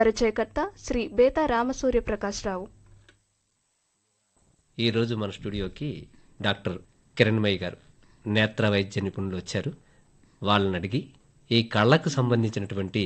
పరిచయకర్త శ్రీ బేతా రామసూర్య ప్రకాశ్రావు ఈరోజు మన స్టూడియోకి డాక్టర్ కిరణ్మయ్య గారు నేత్ర వైద్య నిపుణులు వచ్చారు వాళ్ళని అడిగి ఈ కళ్ళకు సంబంధించినటువంటి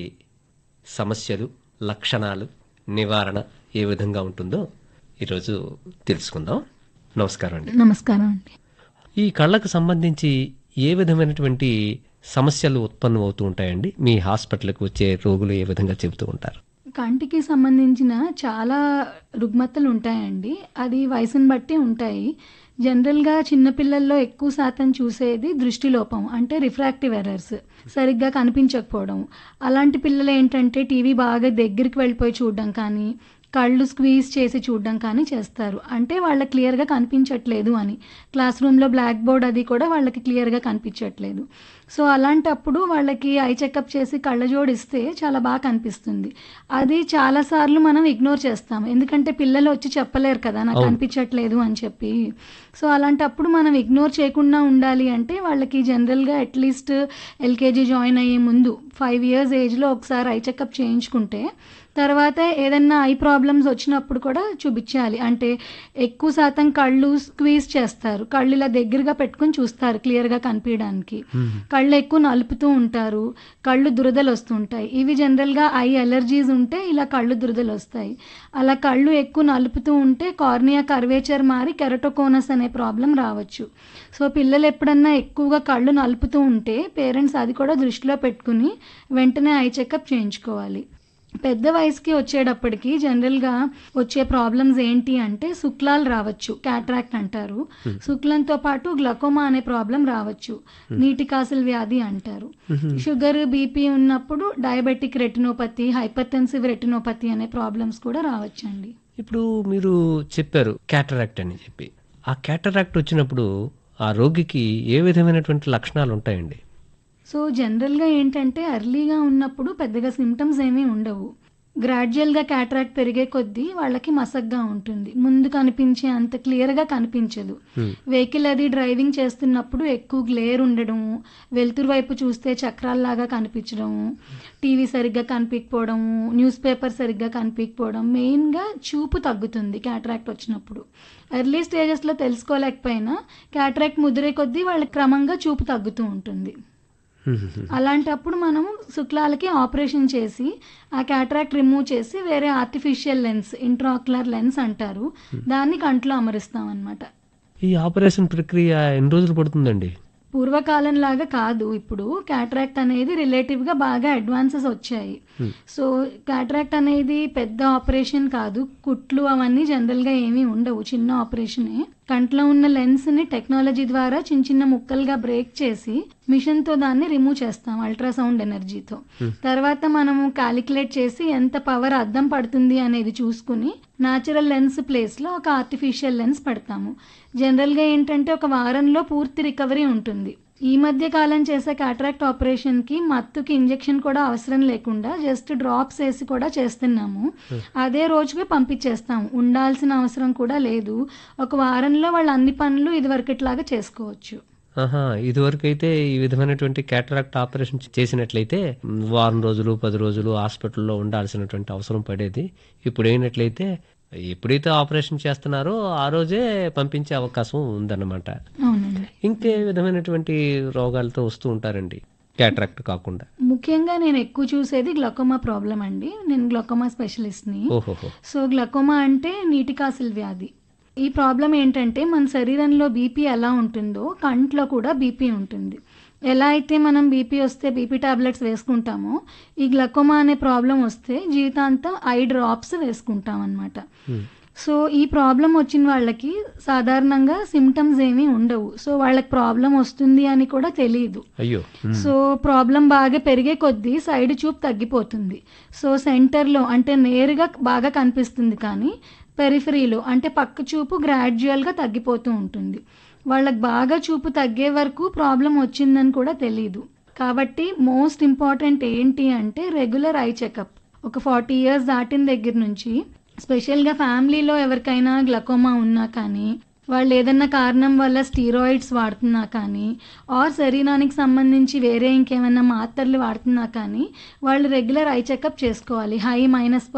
సమస్యలు లక్షణాలు నివారణ ఏ విధంగా ఉంటుందో ఈరోజు తెలుసుకుందాం నమస్కారం అండి నమస్కారం అండి ఈ కళ్ళకు సంబంధించి ఏ విధమైనటువంటి సమస్యలు ఉత్పన్నం అవుతూ ఉంటాయండి మీ హాస్పిటల్కి వచ్చే రోగులు ఏ విధంగా చెబుతూ ఉంటారు కంటికి సంబంధించిన చాలా రుగ్మతలు ఉంటాయండి అది వయసుని బట్టి ఉంటాయి జనరల్గా చిన్నపిల్లల్లో ఎక్కువ శాతం చూసేది దృష్టి లోపం అంటే రిఫ్రాక్టివ్ ఎర్రర్స్ సరిగ్గా కనిపించకపోవడం అలాంటి పిల్లలు ఏంటంటే టీవీ బాగా దగ్గరికి వెళ్ళిపోయి చూడడం కానీ కళ్ళు స్క్వీజ్ చేసి చూడడం కానీ చేస్తారు అంటే వాళ్ళకి క్లియర్గా కనిపించట్లేదు అని క్లాస్ రూమ్లో బ్లాక్ బోర్డ్ అది కూడా వాళ్ళకి క్లియర్గా కనిపించట్లేదు సో అలాంటప్పుడు వాళ్ళకి ఐ చెకప్ చేసి కళ్ళజోడు ఇస్తే చాలా బాగా కనిపిస్తుంది అది చాలాసార్లు మనం ఇగ్నోర్ చేస్తాం ఎందుకంటే పిల్లలు వచ్చి చెప్పలేరు కదా నాకు అవును. కనిపించట్లేదు అని చెప్పి సో అలాంటప్పుడు మనం ఇగ్నోర్ చేయకుండా ఉండాలి అంటే వాళ్ళకి జనరల్గా అట్లీస్ట్ ఎల్కేజీ జాయిన్ అయ్యే ముందు ఫైవ్ ఇయర్స్ ఏజ్లో ఒకసారి ఐ చెకప్ చేయించుకుంటే తర్వాత ఏదన్నా ఐ ప్రాబ్లమ్స్ వచ్చినప్పుడు కూడా చూపించాలి అంటే ఎక్కువ శాతం కళ్ళు స్క్వీజ్ చేస్తారు కళ్ళు ఇలా దగ్గరగా పెట్టుకొని చూస్తారు క్లియర్గా కనిపించడానికి కళ్ళు ఎక్కువ నలుపుతూ ఉంటారు కళ్ళు దురదలు వస్తుంటాయి ఇవి జనరల్గా ఐ అలర్జీస్ ఉంటే ఇలా కళ్ళు దురదలు వస్తాయి అలా కళ్ళు ఎక్కువ నలుపుతూ ఉంటే కార్నియా కర్వేచర్ మారి కెరటోకోనస్ అనే ప్రాబ్లం రావచ్చు సో పిల్లలు ఎప్పుడన్నా ఎక్కువగా కళ్ళు నలుపుతూ ఉంటే పేరెంట్స్ అది కూడా దృష్టిలో పెట్టుకుని వెంటనే ఐ చెకప్ చేయించుకోవాలి పెద్ద వయసుకి వచ్చేటప్పటికి జనరల్గా వచ్చే ప్రాబ్లమ్స్ ఏంటి అంటే శుక్లాలు రావచ్చు క్యాట్రాక్ట్ అంటారు శుక్లంతో పాటు గ్లకోమా అనే ప్రాబ్లం రావచ్చు నీటి కాసుల వ్యాధి అంటారు షుగర్ బీపీ ఉన్నప్పుడు డయాబెటిక్ రెటినోపతి హైపర్టెన్సివ్ రెటినోపతి అనే ప్రాబ్లమ్స్ కూడా రావచ్చండి ఇప్పుడు మీరు చెప్పారు క్యాటరాక్ట్ అని చెప్పి ఆ క్యాటరాక్ట్ వచ్చినప్పుడు ఆ రోగికి ఏ విధమైనటువంటి లక్షణాలు ఉంటాయండి సో జనరల్గా ఏంటంటే ఎర్లీగా ఉన్నప్పుడు పెద్దగా సిమ్టమ్స్ ఏమీ ఉండవు గ్రాడ్యువల్గా క్యాటరాక్ట్ పెరిగే కొద్దీ వాళ్ళకి మసగ్గా ఉంటుంది ముందు కనిపించే అంత క్లియర్గా కనిపించదు వెహికల్ అది డ్రైవింగ్ చేస్తున్నప్పుడు ఎక్కువ గ్లేర్ ఉండడం వెలుతురు వైపు చూస్తే చక్రాల్లాగా కనిపించడం టీవీ సరిగ్గా కనిపించకపోవడం న్యూస్ పేపర్ సరిగ్గా కనిపించకపోవడం మెయిన్గా చూపు తగ్గుతుంది క్యాటరాక్ట్ వచ్చినప్పుడు ఎర్లీ స్టేజెస్లో తెలుసుకోలేకపోయినా క్యాటరాక్ట్ ముదిరే కొద్దీ వాళ్ళకి క్రమంగా చూపు తగ్గుతూ ఉంటుంది అలాంటప్పుడు మనము శుక్లాలకి ఆపరేషన్ చేసి ఆ క్యాటరాక్ట్ రిమూవ్ చేసి వేరే ఆర్టిఫిషియల్ లెన్స్ ఇంట్రాక్యులర్ లెన్స్ అంటారు దాన్ని కంట్లో అమరుస్తాం అనమాట ఈ ఆపరేషన్ ప్రక్రియ ఎన్ని రోజులు పడుతుందండి పూర్వకాలం లాగా కాదు ఇప్పుడు క్యాటరాక్ట్ అనేది రిలేటివ్ గా బాగా అడ్వాన్సెస్ వచ్చాయి సో క్యాటరాక్ట్ అనేది పెద్ద ఆపరేషన్ కాదు కుట్లు అవన్నీ జనరల్ గా ఏమీ ఉండవు చిన్న ఆపరేషనే కంట్లో ఉన్న లెన్స్ ని టెక్నాలజీ ద్వారా చిన్న చిన్న ముక్కలుగా బ్రేక్ చేసి మిషన్ తో దాన్ని రిమూవ్ చేస్తాం అల్ట్రాసౌండ్ ఎనర్జీతో తర్వాత మనము క్యాలిక్యులేట్ చేసి ఎంత పవర్ అద్దం పడుతుంది అనేది చూసుకుని న్యాచురల్ లెన్స్ ప్లేస్ లో ఒక ఆర్టిఫిషియల్ లెన్స్ పెడతాము జనరల్ గా ఏంటంటే ఒక వారంలో పూర్తి రికవరీ ఉంటుంది ఈ మధ్య కాలం చేసే కాట్రాక్ట్ ఆపరేషన్ కి మత్తుకి ఇంజెక్షన్ కూడా అవసరం లేకుండా జస్ట్ డ్రాప్స్ వేసి కూడా చేస్తున్నాము అదే రోజుకి పంపించేస్తాము ఉండాల్సిన అవసరం కూడా లేదు ఒక వారంలో వాళ్ళు అన్ని పనులు ఇదివరకట్లాగా చేసుకోవచ్చు ఆహా ఇదివరకు అయితే ఈ విధమైనటువంటి క్యాటరాక్ట్ ఆపరేషన్ చేసినట్లయితే మ్, వారం రోజులు పది రోజులు హాస్పిటల్లో ఉండాల్సినటువంటి అవసరం పడేది ఇప్పుడు అయినట్లయితే ఎప్పుడైతే ఆపరేషన్ చేస్తున్నారో ఆ రోజే పంపించే అవకాశం ఉందన్నమాట అవునండి ఇంకే విధమైనటువంటి రోగాలతో వస్తూ ఉంటారండి క్యాటరాక్ట్ కాకుండా ముఖ్యంగా నేను ఎక్కువ చూసేది గ్లకోమా ప్రాబ్లం అండి నేను గ్లకోమా స్పెషలిస్ట్ని ఓహోహో సో గ్లకోమా అంటే నీటి కాసుల వ్యాధి ఈ ప్రాబ్లం ఏంటంటే మన శరీరంలో బీపీ ఎలా ఉంటుందో కంట్లో కూడా బీపీ ఉంటుంది ఎలా అయితే మనం బీపీ వస్తే బీపీ టాబ్లెట్స్ వేసుకుంటామో ఈ గ్లకోమా అనే ప్రాబ్లం వస్తే జీవితాంతం ఐ డ్రాప్స్ వేసుకుంటాం అనమాట సో ఈ ప్రాబ్లం వచ్చిన వాళ్ళకి సాధారణంగా సిమ్టమ్స్ ఏమీ ఉండవు సో వాళ్ళకి ప్రాబ్లం వస్తుంది అని కూడా తెలియదు అయ్యో మ్, సో ప్రాబ్లం బాగా పెరిగే కొద్దీ సైడ్ చూపు తగ్గిపోతుంది సో సెంటర్లో అంటే నేరుగా బాగా కనిపిస్తుంది కానీ పెరిఫరీలో అంటే పక్క చూపు గ్రాడ్యువల్గా తగ్గిపోతూ ఉంటుంది వాళ్ళకి బాగా చూపు తగ్గే వరకు ప్రాబ్లం వచ్చిందని కూడా తెలియదు కాబట్టి మోస్ట్ ఇంపార్టెంట్ ఏంటి అంటే రెగ్యులర్ ఐ చెకప్ ఒక ఫార్టీ ఇయర్స్ దాటిన దగ్గర నుంచి స్పెషల్గా ఫ్యామిలీలో ఎవరికైనా గ్లకోమా ఉన్నా కానీ వాళ్ళు ఏదన్నా కారణం వల్ల స్టీరాయిడ్స్ వాడుతున్నా కానీ ఆర్ శరీరానికి సంబంధించి వేరే ఇంకేమైనా మాత్రలు వాడుతున్నా కానీ వాళ్ళు రెగ్యులర్ ఐ చెకప్ చేసుకోవాలి హై మైనస్